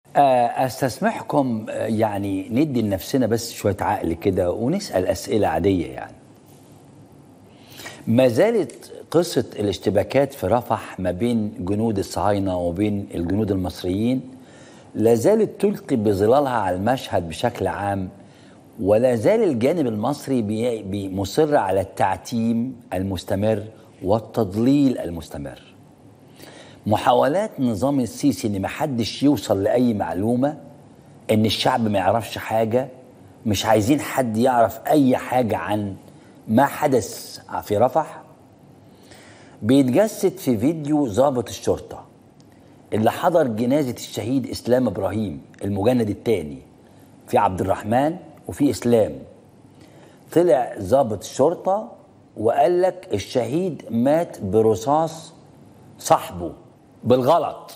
استسمحكم آه، يعني ندي لنفسنا بس شويه عقل كده ونسال اسئله عاديه يعني ما زالت قصه الاشتباكات في رفح ما بين جنود الصهاينه وبين الجنود المصريين لا زالت تلقي بظلالها على المشهد بشكل عام ولا زال الجانب المصري بي- بي- مصر على التعتيم المستمر والتضليل المستمر محاولات نظام السيسي ان محدش يوصل لاي معلومه ان الشعب ما يعرفش حاجه مش عايزين حد يعرف اي حاجه عن ما حدث في رفح بيتجسد في فيديو ضابط الشرطه اللي حضر جنازه الشهيد اسلام ابراهيم المجند الثاني في عبد الرحمن وفي اسلام طلع ضابط الشرطه وقال لك الشهيد مات برصاص صاحبه بالغلط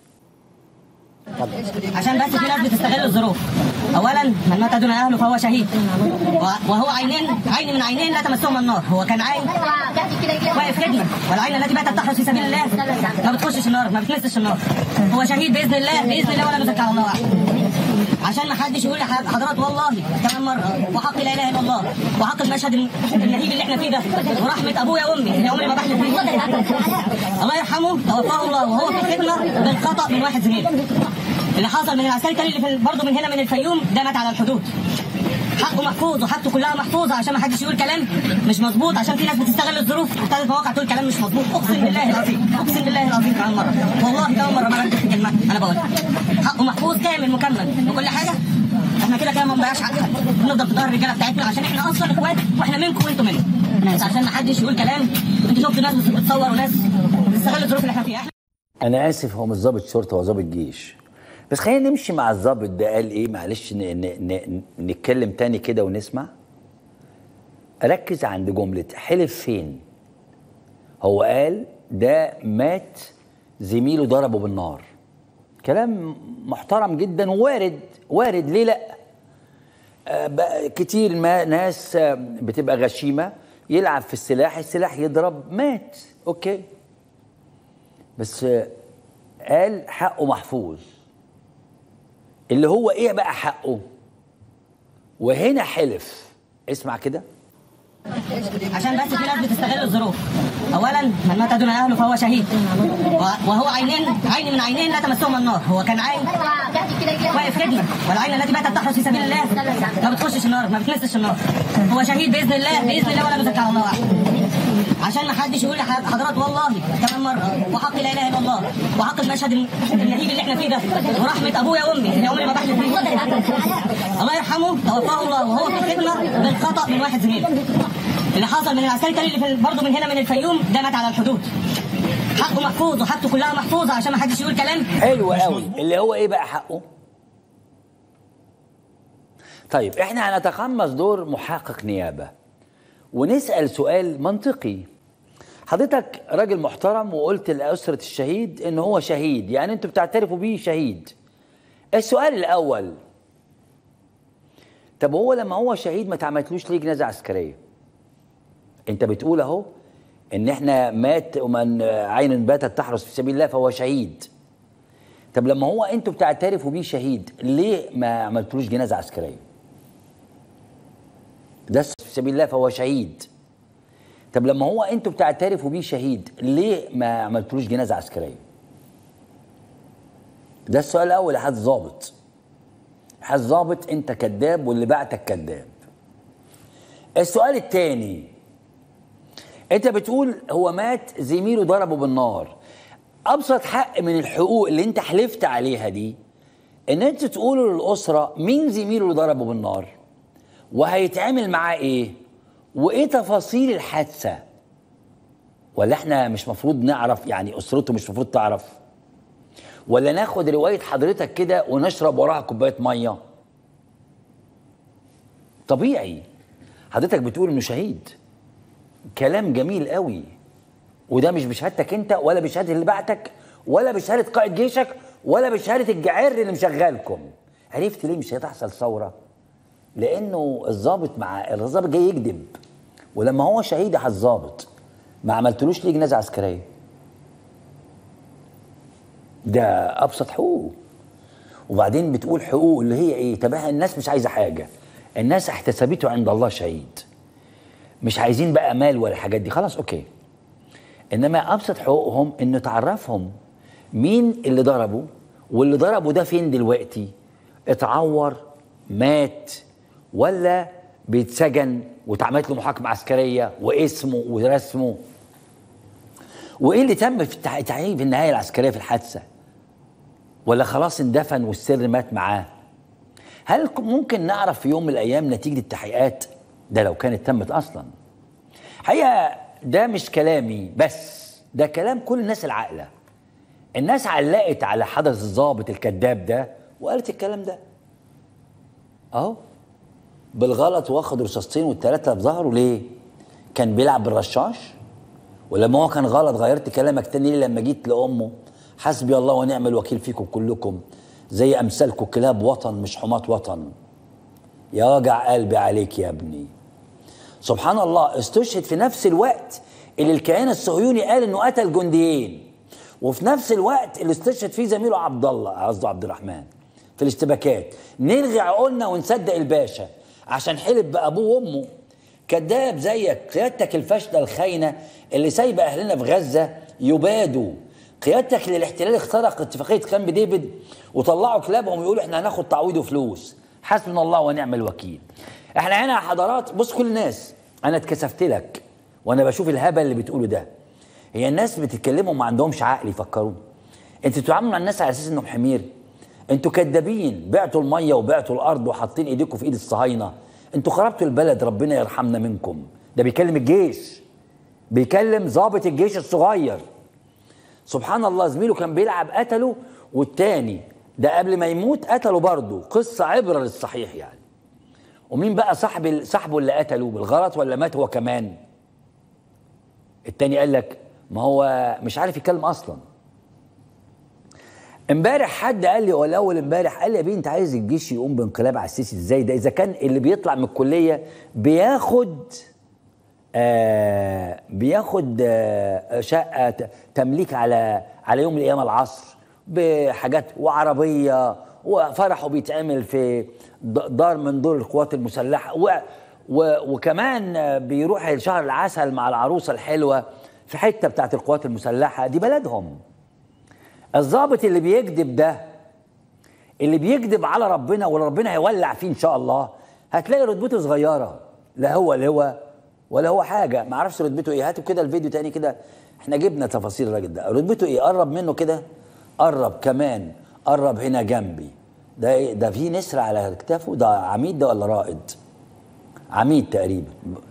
عشان بس في ناس بتستغل الظروف اولا من مات دون اهله فهو شهيد و- وهو عينين عين من عينين لا تمسهم النار هو كان عين واقف خدمه والعين التي باتت تحرس في سبيل الله ما بتخشش النار ما بتمسش النار هو شهيد باذن الله باذن الله ولا نزكى على الله أحد. عشان ما حدش يقول لحضرات والله كمان مره وحق لا اله الا الله وحق المشهد النهيب اللي احنا فيه ده ورحمه ابويا وامي اللي عمري ما بحلف بيه الله يرحمه توفاه الله وهو في خدمه بالخطا من واحد زميله اللي حصل من العسكري التاني اللي في برضه من هنا من الفيوم ده مات على الحدود حقه محفوظ وحاجته كلها محفوظه عشان ما حدش يقول كلام مش مظبوط عشان في ناس بتستغل الظروف وابتدت مواقع تقول كلام مش مظبوط اقسم بالله العظيم اقسم بالله العظيم كمان مره والله ده أول مره ما في كلمه انا بقولها حقه محفوظ كامل مكمل وكل حاجه احنا كده كده ما بنضيعش حقها بنفضل في ظهر الرجاله بتاعتنا عشان احنا اصلا اخوات واحنا منكم وانتم منا بس عشان ما حدش يقول كلام انتوا شفتوا ناس بتصور وناس بتستغل الظروف اللي احنا فيها احنا انا اسف هو مش ضابط شرطه هو ضابط جيش بس خلينا نمشي مع الضابط ده قال ايه معلش ن... ن... ن... نتكلم تاني كده ونسمع ركز عند جمله حلف فين هو قال ده مات زميله ضربه بالنار كلام محترم جدا ووارد وارد ليه لا آه، بقى كتير ما ناس آه، بتبقى غشيمه يلعب في السلاح السلاح يضرب مات اوكي بس آه، قال حقه محفوظ اللي هو ايه بقى حقه وهنا حلف اسمع كده عشان بس في ناس بتستغل الظروف اولا من مات دون اهله فهو شهيد و- وهو عينين عين من عينين لا تمسهم النار هو كان عين واقف خدمه والعين التي باتت تحرس في سبيل الله ما بتخشش النار ما بتمسش النار هو شهيد باذن الله باذن الله ولا نزكى على الله أحد. عشان ما حدش يقول لحضرات والله كمان مره وحق لا اله الا الله وحق المشهد النهيب اللي احنا فيه ده ورحمه ابويا وامي اللي عمري ما بحلف بيه الله يرحمه توفاه الله وهو في خدمه بالخطا من واحد زميله اللي حصل من العسكري التاني اللي في برضه من هنا من الفيوم ده مات على الحدود حقه محفوظ وحاجته كلها محفوظه عشان ما حدش يقول كلام حلو قوي اللي هو ايه بقى حقه طيب احنا هنتقمص دور محقق نيابه ونسال سؤال منطقي حضرتك راجل محترم وقلت لأسرة الشهيد ان هو شهيد يعني انتوا بتعترفوا بيه شهيد السؤال الاول طب هو لما هو شهيد ما تعملتلوش ليه جنازه عسكريه انت بتقول اهو ان احنا مات ومن عين باتت تحرس في سبيل الله فهو شهيد طب لما هو انتوا بتعترفوا بيه شهيد ليه ما عملتلوش جنازه عسكريه ده في سبيل الله فهو شهيد طب لما هو انتوا بتعترفوا بيه شهيد ليه ما عملتلوش جنازه عسكريه ده السؤال الاول يا حد ظابط حد ظابط انت كذاب واللي بعتك كذاب السؤال الثاني انت بتقول هو مات زميله ضربه بالنار ابسط حق من الحقوق اللي انت حلفت عليها دي ان انت تقولوا للاسره مين زميله اللي ضربه بالنار وهيتعمل معاه ايه وايه تفاصيل الحادثه ولا احنا مش مفروض نعرف يعني اسرته مش مفروض تعرف ولا ناخد روايه حضرتك كده ونشرب وراها كوبايه ميه طبيعي حضرتك بتقول انه شهيد كلام جميل قوي وده مش بشهادتك انت ولا بشهاده اللي بعتك ولا بشهاده قائد جيشك ولا بشهاده الجعر اللي مشغلكم عرفت ليه مش هتحصل ثوره لانه الضابط مع الضابط جاي يكذب ولما هو شهيد يا الضابط ما عملتلوش ليه جنازه عسكريه ده ابسط حقوق وبعدين بتقول حقوق اللي هي ايه طب إحنا الناس مش عايزه حاجه الناس احتسبته عند الله شهيد مش عايزين بقى مال ولا الحاجات دي خلاص اوكي انما ابسط حقوقهم انه تعرفهم مين اللي ضربه واللي ضربه ده فين دلوقتي اتعور مات ولا بيتسجن واتعملت له محاكمه عسكريه واسمه ورسمه وايه اللي تم في التع- التعيين في النهايه العسكريه في الحادثه ولا خلاص اندفن والسر مات معاه هل ك- ممكن نعرف في يوم من الايام نتيجه التحقيقات ده لو كانت تمت اصلا حقيقه ده مش كلامي بس ده كلام كل الناس العاقله الناس علقت على حدث الضابط الكذاب ده وقالت الكلام ده اهو بالغلط واخد رصاصتين والثلاثه ظهروا ليه كان بيلعب بالرشاش ولما هو كان غلط غيرت كلامك تاني ليه لما جيت لامه حسبي الله ونعم الوكيل فيكم كلكم زي امثالكم كلاب وطن مش حماة وطن يا وجع قلبي عليك يا ابني سبحان الله استشهد في نفس الوقت اللي الكيان الصهيوني قال انه قتل جنديين وفي نفس الوقت اللي استشهد فيه زميله عبد الله قصده عبد الرحمن في الاشتباكات نلغي عقولنا ونصدق الباشا عشان حلف بابوه وامه كذاب زيك قيادتك الفاشله الخاينه اللي سايبه اهلنا في غزه يبادوا قيادتك للاحتلال اخترق اتفاقيه كامب ديفيد وطلعوا كلابهم ويقولوا احنا هناخد تعويض وفلوس حسبنا الله ونعم الوكيل احنا هنا يا حضرات بص كل الناس انا اتكسفت لك وانا بشوف الهبل اللي بتقوله ده هي الناس بتتكلموا ما عندهمش عقل يفكروا انتوا بتتعاملوا مع الناس على اساس انهم حمير انتوا كدابين بعتوا الميه وبعتوا الارض وحاطين ايديكم في ايد الصهاينه انتوا خربتوا البلد ربنا يرحمنا منكم ده بيكلم الجيش بيكلم ضابط الجيش الصغير سبحان الله زميله كان بيلعب قتله والتاني ده قبل ما يموت قتله برضه قصه عبره للصحيح يعني ومين بقى صاحب صاحبه اللي قتله بالغلط ولا مات هو كمان التاني قال لك ما هو مش عارف يتكلم اصلا امبارح حد قال لي ولا اول امبارح قال لي يا بيه انت عايز الجيش يقوم بانقلاب على السيسي ازاي ده اذا كان اللي بيطلع من الكليه بياخد آه بياخد آه شقه ت- تمليك على على يوم من الايام العصر بحاجات وعربيه وفرحه بيتعمل في د- دار من دور القوات المسلحه و و وكمان آه، بيروح شهر العسل مع العروسه الحلوه في حته بتاعت القوات المسلحه دي بلدهم الضابط اللي بيكذب ده اللي بيكذب على ربنا واللي ربنا هيولع فيه ان شاء الله هتلاقي رتبته صغيره لا هو لواء ولا هو حاجه ما اعرفش رتبته ايه هاتوا كده الفيديو تاني كده احنا جبنا تفاصيل الراجل ده رتبته ايه قرب منه كده قرب كمان قرب هنا جنبي ده ايه ده في نسر على كتافه ده عميد ده ولا رائد عميد تقريبا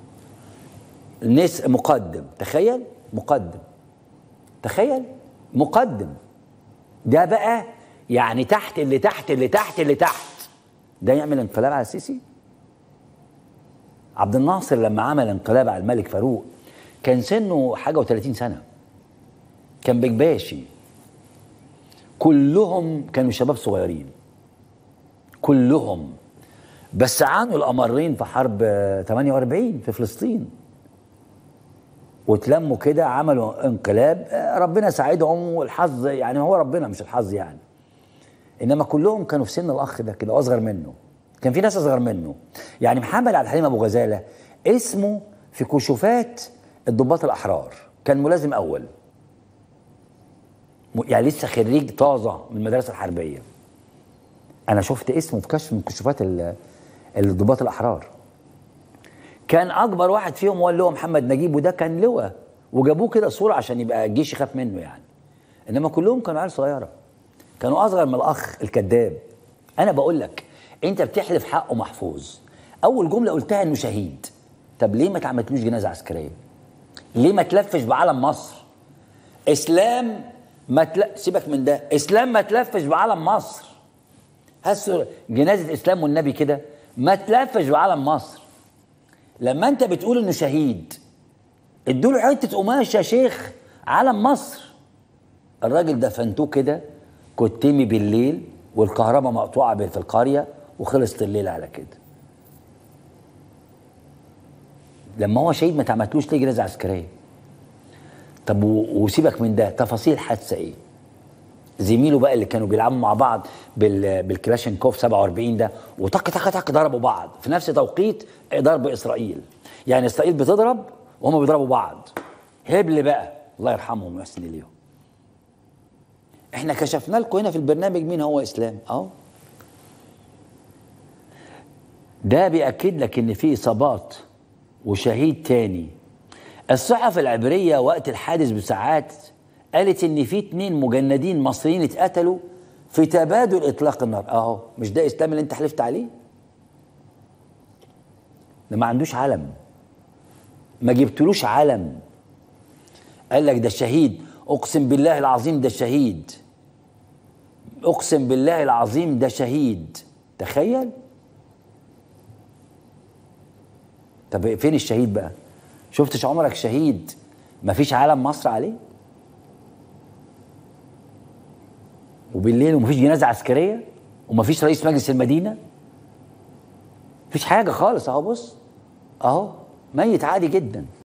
نس مقدم تخيل مقدم تخيل مقدم ده بقى يعني تحت اللي تحت اللي تحت اللي تحت ده يعمل انقلاب على السيسي عبد الناصر لما عمل انقلاب على الملك فاروق كان سنه حاجه و30 سنه كان بكباشي كلهم كانوا شباب صغيرين كلهم بس عانوا القمرين في حرب آه، 48 في فلسطين واتلموا كده عملوا انقلاب آه، ربنا ساعدهم والحظ يعني هو ربنا مش الحظ يعني انما كلهم كانوا في سن الاخ ده كده اصغر منه كان في ناس اصغر منه يعني محمد عبد الحليم ابو غزاله اسمه في كشوفات الضباط الاحرار كان ملازم اول م- يعني لسه خريج طازه من المدرسه الحربيه انا شفت اسمه في كشف من كشوفات ال- الضباط الاحرار كان اكبر واحد فيهم هو اللي هو محمد نجيب وده كان لواء وجابوه كده صوره عشان يبقى الجيش يخاف منه يعني انما كلهم كانوا عيال صغيره كانوا اصغر من الاخ الكذاب انا بقول لك انت بتحلف حقه محفوظ اول جمله قلتها انه شهيد طب ليه ما تعملتلوش جنازه عسكريه ليه ما تلفش بعلم مصر اسلام ما تل... سيبك من ده اسلام ما تلفش بعلم مصر هسه جنازه اسلام والنبي كده ما تلفش بعلم مصر لما انت بتقول انه شهيد ادوا له حته قماش يا شيخ علم مصر الراجل دفنتوه كده كتمي بالليل والكهرباء مقطوعه في القريه وخلصت الليل على كده لما هو شهيد ما تعملتلوش ليه جنازه عسكريه طب و- وسيبك من ده تفاصيل الحادثه ايه زميله بقى اللي كانوا بيلعبوا مع بعض بال بالكلاشينكوف 47 ده وطق طق طق ضربوا بعض في نفس توقيت ضرب اسرائيل يعني اسرائيل بتضرب وهم بيضربوا بعض هبل بقى الله يرحمهم ويحسن اليهم احنا كشفنا لكم هنا في البرنامج مين هو اسلام اهو ده بيأكد لك ان في اصابات وشهيد تاني الصحف العبرية وقت الحادث بساعات قالت ان في اتنين مجندين مصريين اتقتلوا في تبادل اطلاق النار اهو مش ده اسلام اللي انت حلفت عليه ده ما عندوش علم ما جبتلوش علم قال لك ده الشهيد اقسم بالله العظيم ده الشهيد اقسم بالله العظيم ده شهيد تخيل طب فين الشهيد بقى شفتش عمرك شهيد مفيش علم مصر عليه وبالليل ومفيش جنازه عسكريه ومفيش رئيس مجلس المدينه مفيش حاجه خالص اهو بص اهو ميت عادي جدا